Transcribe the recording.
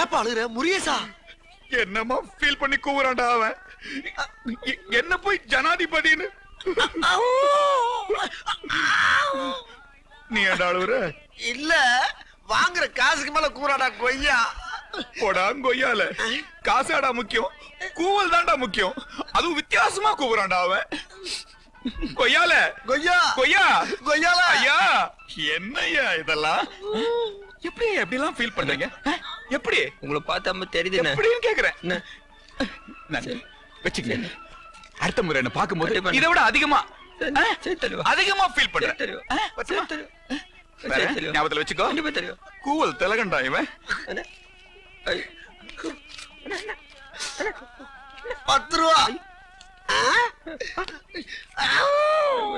ஏப்பா அழுகுற முருகேசா என்னமா ஃபீல் பண்ணி கூவுறான்டா அவன் எ- என்ன போய் ஜனாதிபதின்னு நீ ஏன்டா அழுவுற இல்ல வாங்குற காசுக்கு மேல கூறாடா கொய்யா போடா கொய்யால காசாடா முக்கியம் கூவல் தான்டா முக்கியம் அதுவும் வித்தியாசமா கூவுறான்டா அவன் கொய்யால கொய்யா கொய்யா கொய்யால ஐயா என்னய்யா இதெல்லாம் எப்படி எப்படி எல்லாம் ஃபீல் பண்றீங்க அஹ், எப்படி உங்களை பார்த்தா தெரியுதுண்ணே எப்படின்னு கேக்குறேன் என்ன? நான் வச்சுக்கங்க அடுத்த முறை என்ன பாக்கும்போது கண்டிப்பா. இதை விட அதிகமா சரி, அஹ், சரி, தலைவா. அதிகமா ஃபீல் சரி, பண்றேன் தலைவா. அஹ், பத்துமா? சரி, தலைவா. வேற? சரி, தலைவா. ஞாபகத்துல வச்சுக்கோ கண்டிப்பா தெரியும் கூவல் திலகண்டா இவன் அண்ணே. ஐ. பத்து ரூபா ஆ?